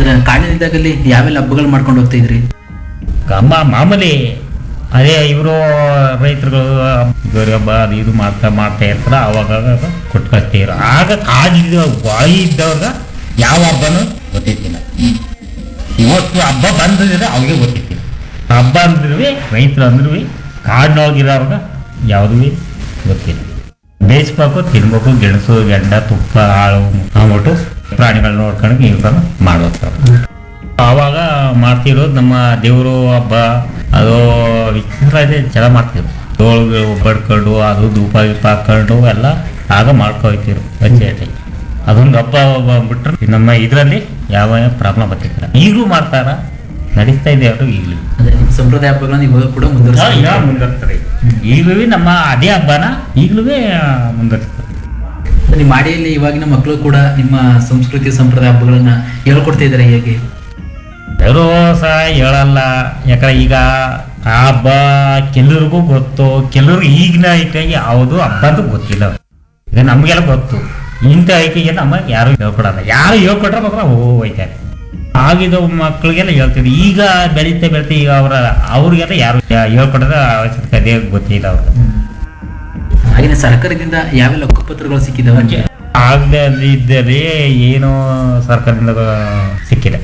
ಅಂದ್ರೆ ಕಾಡಿನಿದ್ದಾಗಲ್ಲಿ ಯಾವೆಲ್ಲ ಹಬ್ಬಗಳು ಮಾಡ್ಕೊಂಡು ಹೋಗ್ತಾ ಇದ್ರಿ ಗಮ್ಮ ಮಾಮೂಲಿ ಅದೇ ಇವರು ರೈತರುಗಳು ಗೌರಿ ಹಬ್ಬ ಅದು ಇದು ಮಾಡ್ತಾ ಮಾಡ್ತಾ ಇರ್ತಾರ ಅವಾಗ ಕೊಟ್ಟು ಕಳ್ಸ್ತೀರ ಆಗ ಕಾಡಿದ ಬಾಯಿ ಇದ್ದವ್ರ ಯಾವ ಹಬ್ಬನೂ ಗೊತ್ತಿದ್ದಿಲ್ಲ ಇವತ್ತು ಹಬ್ಬ ಬಂದಿದ್ರೆ ಅವಾಗೆ ಗೊತ್ತಿತ್ತಿಲ್ಲ ಹಬ್ಬ ಅಂದ್ರೂ ರೈತರು ಅಂದ್ರೂ ಕಾಡಿನೊಳಗಿರೋರ್ಗ ಯಾವುದೂ ಗೊತ್ತಿಲ್ಲ ಬೇಯಿಸ್ಬೇಕು ತಿನ್ಬೇಕು ಗೆಣಸು ಗೆಂಡ ತುಪ್ಪ ಹಾಳು ಅಂದ್ಬಿಟ್ಟು ಪ್ರಾಣಿಗಳನ್ನ ನೋಡ್ಕೊಂಡು ಇವ್ರನ್ನ ಮಾಡ್ತಾರೆ ಆವಾಗ ಮಾಡ್ತಿರೋದು ನಮ್ಮ ದೇವರು ಹಬ್ಬ ಅದು ವಿಚಿತ್ರ ಇದೆ ಚೆನ್ನಾಗಿ ಮಾಡ್ತಿದ್ರು ಡೋಳು ಬಡ್ಕೊಂಡು ಅದು ಧೂಪ ಗೀಪ ಹಾಕೊಂಡು ಎಲ್ಲ ಆಗ ಮಾಡ್ಕೊಯ್ತಿರು ಪಂಚಾಯತಿ ಅದೊಂದು ಹಬ್ಬ ಬಿಟ್ರೆ ನಮ್ಮ ಇದರಲ್ಲಿ ಯಾವ ಪ್ರಾಬ್ಲಮ್ ಬರ್ತಿಲ್ಲ ಈಗಲೂ ಮಾಡ್ತಾರ ನಡೀತಾ ಇದೆ ಅವರು ಈಗಲೂ ಅಂದ್ರೆ ನಿಮ್ಮ ಸಂಪ್ರದಾಯ ಹಬ್ಬಗಳನ್ನ ಇವಾಗ ಕೂಡ ಮುಂದುವರಿಸ್ತಾ ಮುಂದುವರ್ತಾರೆ ಈಗಲೂ ನಮ್ಮ ಅದೇ ಹಬ್ಬನ ಈಗಲೂ ಮುಂದುವರಿಸ್ತಾರೆ ನಿಮ್ಮ ಮಾಡಿಯಲ್ಲಿ ಇವಾಗಿನ ಮಕ್ಕಳು ಕೂಡ ನಿಮ್ಮ ಸಂಸ್ಕೃತಿ ಸಂಪ್ರದಾಯ ಹಬ್ಬಗಳನ್ನ ಹೇಳ್ಕೊಡ್ತಾ ಇದ್ದಾರೆ ಹೇಗೆ ಯಾರೋ ಸಹ ಹೇಳಲ್ಲ ಯಾಕಂದ್ರೆ ಈಗ ಆ ಹಬ್ಬ ಕೆಲವ್ರಿಗೂ ಗೊತ್ತು ಕೆಲವ್ರಿಗೆ ಈಗಿನ ಐಟಿಯಾಗಿ ಯಾವುದು ಹಬ್ಬ ಅಂತ ಗೊತ್ತಿಲ್ಲ ಈಗ ನಮಗೆಲ್ಲ ಗೊತ್ತು ಇಂಥ ಐಟಿಗೆ ನಮ್ಮ ಯಾರು ಹೇಳ್ಕೊಡಲ್ಲ ಯಾರು ಹೇಳ್ಕೊಟ್ರೆ ಮಾತ್ರ ಓ ಹೋಯ್ತಾರೆ ಆಗಿದ ಮಕ್ಕಳಿಗೆಲ್ಲ ಹೇಳ್ತೀವಿ ಈಗ ಬೆಳೀತಾ ಬೆಳೀತಾ ಈಗ ಅವರ ಅವ್ರಿಗೆಲ್ಲ ಯಾರು ಹೇಳ್ಕೊಡೋದ ಅವಶ್ಯಕತೆ ಅದೇ ಗೊತ್ತಿಲ್ಲ ಅವ್ರಿಗೆ ಹಾಗೇನೆ ಸರ್ಕಾರದಿಂದ ಯಾವೆಲ್ಲ ಹಕ್ಕುಪತ್ರಗಳು ಸಿಕ್ಕಿದಾವೆ ಆಗದೆ ಇದ್ದರೆ ಏನೋ ಸರ್ಕಾರದಿಂದ ಸಿಕ್ಕಿದೆ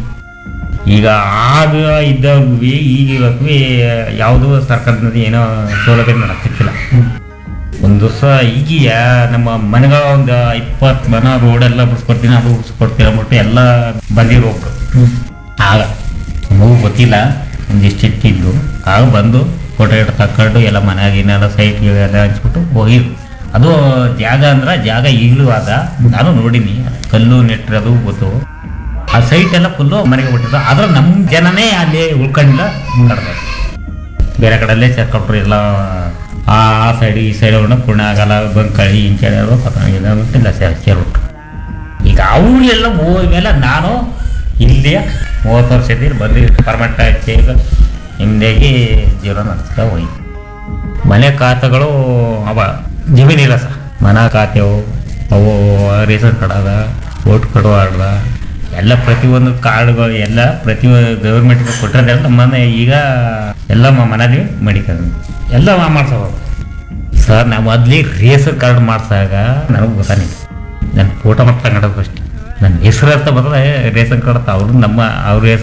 ಈಗ ಆಗ ಇದ್ದವ್ರಿಗೆ ಈಗ ಇವಾಗ್ವಿ ಯಾವುದೂ ಸರ್ಕಾರದಿಂದ ಏನೋ ಸೌಲಭ್ಯ ನನಗೆ ಸಿಕ್ಕಿಲ್ಲ ಒಂದು ದಿವಸ ಈಗೀಯ ನಮ್ಮ ಮನೆಗಳ ಒಂದು ಇಪ್ಪತ್ತು ಮನ ರೋಡೆಲ್ಲ ಬಿಡಿಸ್ಕೊಡ್ತೀನಿ ಅದು ಬಿಡಿಸ್ಕೊಡ್ತೀನಿ ಅಂದ್ಬಿಟ್ಟು ಎಲ್ಲ ಬಂದಿರೋ ಒಬ್ರು ಆಗ ನಮಗೂ ಗೊತ್ತಿಲ್ಲ ಒಂದಿಷ್ಟು ಇಟ್ಟಿದ್ದು ಆಗ ಬಂದು ಫೋಟೋ ಗಿಟ ತಕೊಂಡು ಎಲ್ಲ ಮನೆಯಾಗಿನೆಲ್ಲ ಸೈಟ್ ಎಲ್ಲ ಹಂಚ್ಬಿಟ್ಟು ಹೋಗಿರು ಅದು ಜಾಗ ಅಂದ್ರೆ ಜಾಗ ಈಗಲೂ ಆದ ನಾನು ನೋಡೀನಿ ಕಲ್ಲು ನೆಟ್ಟಿರೋದು ಗೊತ್ತು ಆ ಸೈಟ್ ಎಲ್ಲ ಫುಲ್ಲು ಮನೆಗೆ ಬಿಟ್ಟಿದ್ದು ಆದ್ರೆ ನಮ್ಮ ಜನನೇ ಅಲ್ಲಿ ಉಳ್ಕೊಂಡಿಲ್ಲ ಕಡ್ದು ಬೇರೆ ಕಡೆಯಲ್ಲೇ ಸೇರ್ಕೊಂಡ್ರು ಎಲ್ಲ ಆ ಸೈಡ್ ಈ ಸೈಡ್ ಅವನ್ನ ಪುಣ್ಯ ಆಗಲ್ಲ ಬಂಕಳಿ ಇಂಚಳಿ ಇಲ್ಲ ಇಲ್ಲ ಸೇರ್ ಸೇರ್ಬಿಟ್ರು ಈಗ ಅವರೆಲ್ಲ ಹೋದ್ಮೇಲೆ ನಾನು ಇಲ್ಲಿಯ ಮೂವತ್ತು ವರ್ಷದಿಂದ ಬಂದು ಪರ್ಮನೆಂಟ್ ಆಗಿ ನಿಮ್ಮದಾಗಿ ಜೀವನ ನಡೆಸ್ತಾ ಹೋಯ್ತು ಮನೆ ಖಾತೆಗಳು ಅವ ಜಮೀನಿಲ್ಲ ಸರ್ ಮನೆ ಖಾತೆವು ಅವು ರೇಷನ್ ಕಾರ್ಡ್ ಅದ ಓಟ್ ಕೊಡುವ ಅದ ಎಲ್ಲ ಪ್ರತಿಯೊಂದು ಕಾರ್ಡ್ಗಳು ಎಲ್ಲ ಪ್ರತಿ ಗೌರ್ಮೆಂಟ್ಗೆ ಕೊಟ್ಟಿರೋದೆಲ್ಲ ನಮ್ಮ ಮನೆ ಈಗ ಎಲ್ಲ ಮ- ಮನೇಲಿ ಮಡಿಕೊಂಡು ಎಲ್ಲ ಮಾಡ್ಸೋದು ಸರ್ ನಾವು ಮೊದ್ಲಿ ರೇಷನ್ ಕಾರ್ಡ್ ಮಾಡ್ಸಾಗ ನನಗೆ ಗೊತ್ತಾನಿಲ್ಲ ನನ್ನ ಫೋಟೋ ಮಾತ್ರ ತಗೊಂಡದ್ದು ಅಷ್ಟೇ ನನ್ನ ಹೆಸರು ಅಂತ ಬರ್ತದೆ ರೇಷನ್ ಕಾರ್ಡ್ ಅಂತ ಅವರು ನಮ್ಮ ಅವ್ರ